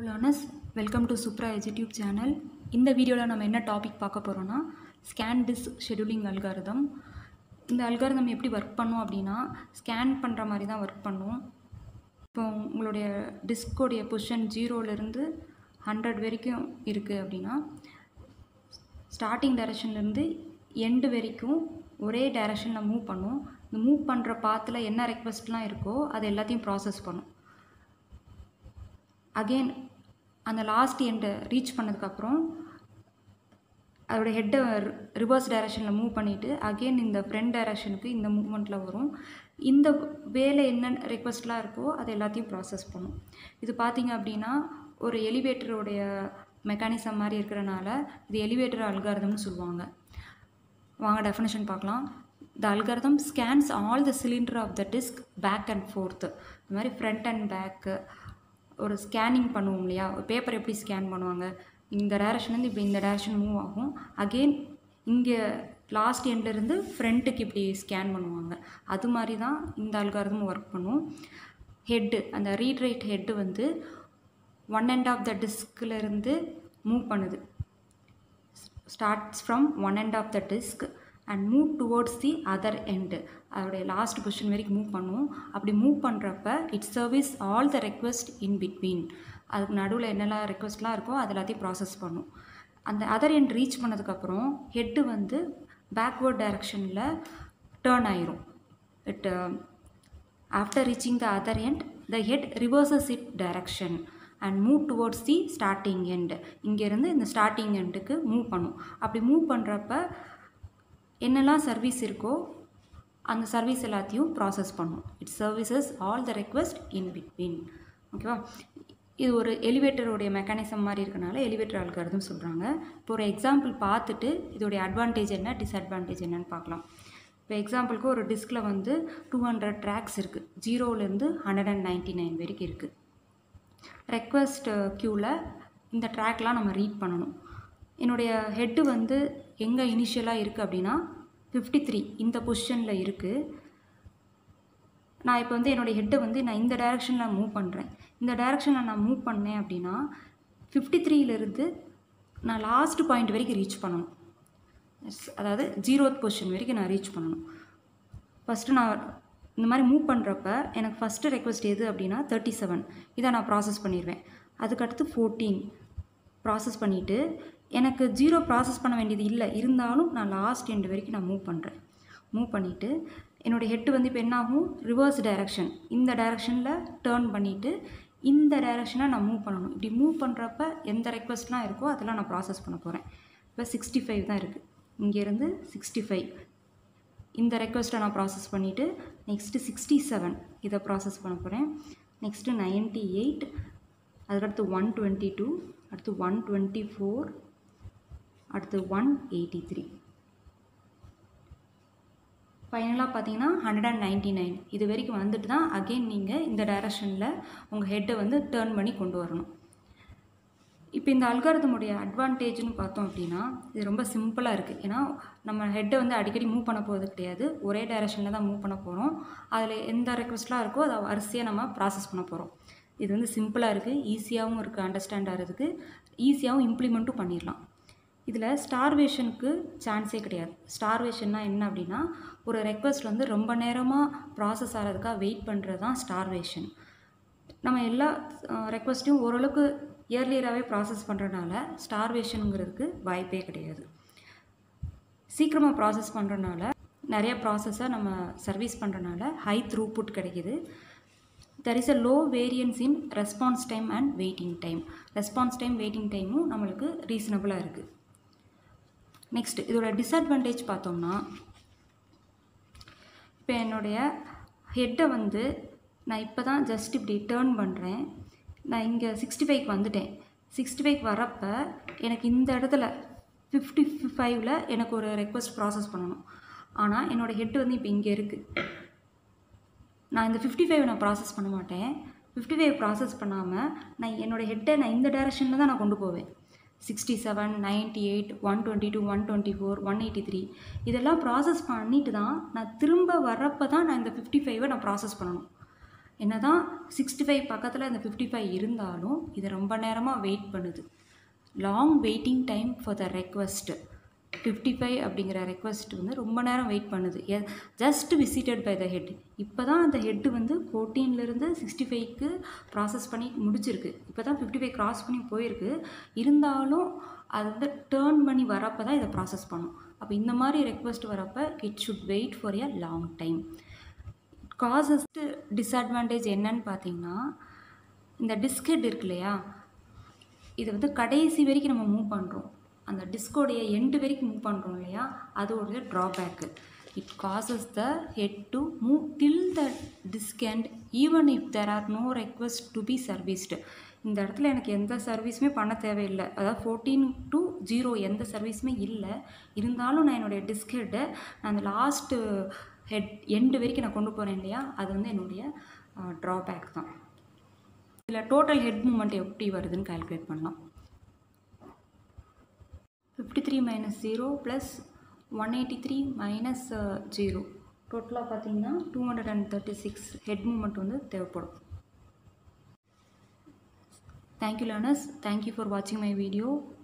learners welcome to Subra EduTube channel இந்த வீடியோவில் நம்ம என்ன டாபிக் பார்க்க போகிறோன்னா ஸ்கேன் டிஸ் ஷெடியூலிங் அல்காரிதம் இந்த அல்காரிதம் எப்படி ஒர்க் பண்ணும் அப்படின்னா ஸ்கேன் பண்ணுற மாதிரி தான் ஒர்க் பண்ணும் இப்போ உங்களுடைய டிஸ்கோடைய பொசிஷன் ஜீரோலேருந்து ஹண்ட்ரட் வரைக்கும் இருக்குது அப்படின்னா ஸ்டார்டிங் டைரக்ஷன்லேருந்து எண்டு வரைக்கும் ஒரே டைரக்ஷனில் மூவ் பண்ணும் இந்த மூவ் பண்ணுற பாத்தில் என்ன ரெக்வஸ்ட்லாம் இருக்கோ அது எல்லாத்தையும் ப்ராசஸ் பண்ணும் அகெயின் அந்த லாஸ்ட் எண்டை ரீச் பண்ணதுக்கப்புறம் அதோட ஹெட்டை ரிவர்ஸ் டைரக்ஷனில் மூவ் பண்ணிவிட்டு அகெயின் இந்த ஃப்ரண்ட் டைரக்ஷனுக்கு இந்த மூவ்மெண்ட்டில் வரும் இந்த வேலை என்ன ரெக்வஸ்ட்லாம் இருக்கோ அது எல்லாத்தையும் ப்ராசஸ் பண்ணும் இது பார்த்தீங்க அப்படின்னா ஒரு எலிவேட்டருடைய மெக்கானிசம் மாதிரி இருக்கிறனால இது எலிவேட்டர் அல்காரதம்னு சொல்லுவாங்க வாங்க டெஃபினேஷன் பார்க்கலாம் the algorithm scans all the cylinder of the disk back and forth இந்த மாதிரி ஃப்ரண்ட் அண்ட் பேக்கு ஒரு ஸ்கேனிங் பண்ணுவோம் இல்லையா ஒரு பேப்பர் எப்படி ஸ்கேன் பண்ணுவாங்க இந்த டேரக்ஷன்லேருந்து இப்படி இந்த டேரக்ஷன் மூவ் ஆகும் அகெயின் இங்கே லாஸ்ட் எண்ட்லேருந்து ஃப்ரண்ட்டுக்கு இப்படி ஸ்கேன் பண்ணுவாங்க அது மாதிரி தான் இந்த அல்காரதம் ஒர்க் பண்ணும் ஹெட்டு அந்த ரீட் ரைட் ஹெட்டு வந்து ஒன் எண்ட் ஆஃப் த டிஸ்கிலேருந்து மூவ் பண்ணுது starts from one end of the disk and move towards the other end அதோடைய லாஸ்ட் பொசிஷன் வரைக்கும் மூவ் பண்ணும் அப்படி மூவ் பண்ணுறப்ப it service all the request in between அதுக்கு நடுவில் என்னெல்லாம் ரெக்வஸ்ட்லாம் இருக்கோ அது எல்லாத்தையும் ப்ராசஸ் பண்ணும் அந்த அதர் எண்ட் ரீச் பண்ணதுக்கப்புறம் ஹெட்டு வந்து பேக்வேர்ட் டைரக்ஷனில் டேர்ன் ஆயிரும் it after reaching the other end the head reverses it direction and move towards the starting end இங்கேருந்து இந்த ஸ்டார்டிங் எண்டுக்கு மூவ் பண்ணும் அப்படி மூவ் பண்ணுறப்ப என்னெல்லாம் சர்வீஸ் இருக்கோ அந்த சர்வீஸ் எல்லாத்தையும் ப்ராசஸ் பண்ணும் it services all the request in between ஓகேவா இது ஒரு எலிவேட்டருடைய மெக்கானிசம் மாதிரி இருக்கனால எலிவேட்டர் அல்காரதம் சொல்கிறாங்க இப்போ ஒரு எக்ஸாம்பிள் பார்த்துட்டு இதோடைய அட்வான்டேஜ் என்ன டிஸ்அட்வான்டேஜ் என்னன்னு பார்க்கலாம் இப்போ எக்ஸாம்பிளுக்கு ஒரு டிஸ்கில் வந்து டூ ஹண்ட்ரட் ட்ராக்ஸ் இருக்குது ஜீரோலேருந்து ஹண்ட்ரட் அண்ட் நைன்ட்டி நைன் வரைக்கும் இருக்குது ரெக்வஸ்ட் க்யூவில் இந்த ட்ராக்லாம் நம்ம ரீட் பண்ணணும் என்னுடைய ஹெட்டு வந்து எங்கே இனிஷியலாக இருக்குது அப்படின்னா ஃபிஃப்டி த்ரீ இந்த பொசிஷனில் இருக்குது நான் இப்போ வந்து என்னுடைய ஹெட்டை வந்து நான் இந்த டைரெக்ஷனில் மூவ் பண்ணுறேன் இந்த டைரெக்ஷனில் நான் மூவ் பண்ணேன் அப்படின்னா ஃபிஃப்டி த்ரீலேருந்து நான் லாஸ்ட் பாயிண்ட் வரைக்கும் ரீச் பண்ணணும் அதாவது ஜீரோத் பொசிஷன் வரைக்கும் நான் ரீச் பண்ணணும் ஃபஸ்ட்டு நான் இந்த மாதிரி மூவ் பண்ணுறப்ப எனக்கு ஃபஸ்ட்டு ரெக்வஸ்ட் எது அப்படின்னா தேர்ட்டி செவன் இதை நான் ப்ராசஸ் பண்ணிடுவேன் அதுக்கடுத்து ஃபோர்டீன் ப்ராசஸ் பண்ணிவிட்டு எனக்கு ஜீரோ ப்ராசஸ் பண்ண வேண்டியது இல்லை இருந்தாலும் நான் லாஸ்ட் எண்டு வரைக்கும் நான் மூவ் பண்ணுறேன் மூவ் பண்ணிவிட்டு என்னோடய ஹெட்டு வந்து இப்போ என்னாகும் ரிவர்ஸ் டைரக்ஷன் இந்த டைரக்ஷனில் டேர்ன் பண்ணிவிட்டு இந்த டைரக்ஷனில் நான் மூவ் பண்ணணும் இப்படி மூவ் பண்ணுறப்ப எந்த ரெக்வஸ்ட்லாம் இருக்கோ அதெல்லாம் நான் ப்ராசஸ் பண்ண போகிறேன் இப்போ சிக்ஸ்டி ஃபைவ் தான் இருக்குது இங்கேருந்து சிக்ஸ்டி ஃபைவ் இந்த ரெக்வஸ்ட்டை நான் ப்ராசஸ் பண்ணிவிட்டு நெக்ஸ்ட்டு சிக்ஸ்டி செவன் இதை ப்ராசஸ் பண்ண போகிறேன் நெக்ஸ்ட்டு நைன்ட்டி எயிட் அதுக்கடுத்து ஒன் டுவெண்ட்டி டூ அடுத்து ஒன் டுவெண்ட்டி ஃபோர் அடுத்து ஒன் எயிட்டி த்ரீ ஃபைனலாக பார்த்தீங்கன்னா ஹண்ட்ரட் அண்ட் நைன்ட்டி நைன் இது வரைக்கும் வந்துட்டு தான் அகெயின் நீங்கள் இந்த டைரக்ஷனில் உங்கள் ஹெட்டை வந்து டேர்ன் பண்ணி கொண்டு வரணும் இப்போ இந்த அல்காரதமுடைய அட்வான்டேஜ்னு பார்த்தோம் அப்படின்னா இது ரொம்ப சிம்பிளாக இருக்குது ஏன்னா நம்ம ஹெட்டை வந்து அடிக்கடி மூவ் பண்ண போகிறது கிடையாது ஒரே டைரக்ஷனில் தான் மூவ் பண்ண போகிறோம் அதில் எந்த ரெக்வஸ்ட்லாம் இருக்கோ அதை வரிசையாக நம்ம ப்ராசஸ் பண்ண போகிறோம் இது வந்து சிம்பிளாக இருக்குது ஈஸியாகவும் இருக்குது அண்டர்ஸ்டாண்ட் ஆகிறதுக்கு ஈஸியாகவும் இம்ப்ளிமெண்ட்டும் பண்ணிடலாம் இதில் ஸ்டார்வேஷனுக்கு சான்ஸே கிடையாது ஸ்டார்வேஷன்னா என்ன அப்படின்னா ஒரு ரெக்வஸ்ட் வந்து ரொம்ப நேரமாக ப்ராசஸ் ஆகிறதுக்காக வெயிட் பண்ணுறது தான் ஸ்டார்வேஷன் நம்ம எல்லா ரெக்வஸ்ட்டையும் ஓரளவுக்கு இயர்லியராகவே ப்ராசஸ் பண்ணுறதுனால ஸ்டார்வேஷனுங்கிறதுக்கு வாய்ப்பே கிடையாது சீக்கிரமாக ப்ராசஸ் பண்ணுறதுனால நிறைய ப்ராசஸை நம்ம சர்வீஸ் பண்ணுறதுனால ஹை த்ரூபுட் கிடைக்கிது there is a low variance in response time and waiting time response time waiting டைமும் நம்மளுக்கு ரீசனபிளாக இருக்குது நெக்ஸ்ட் இதோட டிஸ்அட்வான்டேஜ் பார்த்தோம்னா இப்போ என்னுடைய ஹெட்டை வந்து நான் இப்போ தான் ஜஸ்ட் இப்படி டேர்ன் பண்ணுறேன் நான் இங்கே சிக்ஸ்டி ஃபைவ்க்கு வந்துட்டேன் சிக்ஸ்டி ஃபைவ் வரப்போ எனக்கு இந்த இடத்துல ஃபிஃப்டி ஃபைவ்ல எனக்கு ஒரு ரெக்வஸ்ட் ப்ராசஸ் பண்ணணும் ஆனால் என்னோடய ஹெட்டு வந்து இப்போ இங்கே இருக்குது நான் இந்த ஃபிஃப்டி ஃபைவ் நான் ப்ராசஸ் பண்ண மாட்டேன் ஃபிஃப்டி ஃபைவ் ப்ராசஸ் பண்ணாமல் நான் என்னோடய ஹெட்டை நான் இந்த டைரக்ஷனில் தான் நான் கொண்டு போவேன் sixty seven ninety eight one twenty two one twenty four one eighty three இதெல்லாம் ப்ராசஸ் பண்ணிட்டு தான் நான் திரும்ப வர்றப்போ தான் நான் இந்த ஃபிஃப்டி ஃபைவை நான் ப்ராசஸ் பண்ணணும் என்ன தான் சிக்ஸ்டி ஃபைவ் பக்கத்தில் இந்த ஃபிஃப்டி ஃபைவ் இருந்தாலும் இது ரொம்ப நேரமாக வெயிட் பண்ணுது long waiting time for the request fifty five அப்படிங்கிற ரெக்வஸ்ட் வந்து ரொம்ப நேரம் வெயிட் பண்ணுது just visited by the head இப்போ தான் அந்த ஹெட்டு வந்து ஃபோர்டீன்லேருந்து சிக்ஸ்டி ஃபைவ்க்கு ப்ராசஸ் பண்ணி முடிச்சிருக்கு இப்போ தான் ஃபிஃப்டி ஃபைவ் க்ராஸ் பண்ணி போயிருக்கு இருந்தாலும் அது வந்து டேர்ன் பண்ணி வரப்போ தான் இதை ப்ராசஸ் பண்ணும் அப்போ இந்த மாதிரி ரெக்வஸ்ட் வரப்போ it should wait for a long time caused disadvantage என்னன்னு பார்த்தீங்கன்னா இந்த டிஸ்கெட் இருக்கு இல்லையா இது வந்து கடைசி வரைக்கும் நம்ம மூவ் பண்ணுறோம் அந்த டிஸ்கோடைய எண்டு வரைக்கும் மூவ் பண்ணுறோம் இல்லையா அதோடைய drawback it causes the head to move till the disk and even if there are no request to be serviced இந்த இடத்துல எனக்கு எந்த சர்வீஸுமே பண்ண தேவையில்லை அதாவது ஃபோர்டீன் டு ஜீரோ எந்த சர்வீஸுமே இல்லை இருந்தாலும் நான் என்னுடைய டிஸ்க் ஹெட்டை நான் அந்த லாஸ்ட்டு ஹெட் எண்டு வரைக்கும் நான் கொண்டு போகிறேன் இல்லையா அது வந்து என்னுடைய ட்ராபேக் தான் இதில் டோட்டல் ஹெட் மூமெண்ட் எப்படி வருதுன்னு கால்குலேட் பண்ணலாம் fifty three minus zero plus one eighty three minus zero டோட்டலாக பார்த்தீங்கன்னா two hundred and thirty six head movement வந்து தேவைப்படும் தேங்க்யூ லேர்னர்ஸ் தேங்க்யூ ஃபார் வாட்சிங் மை வீடியோ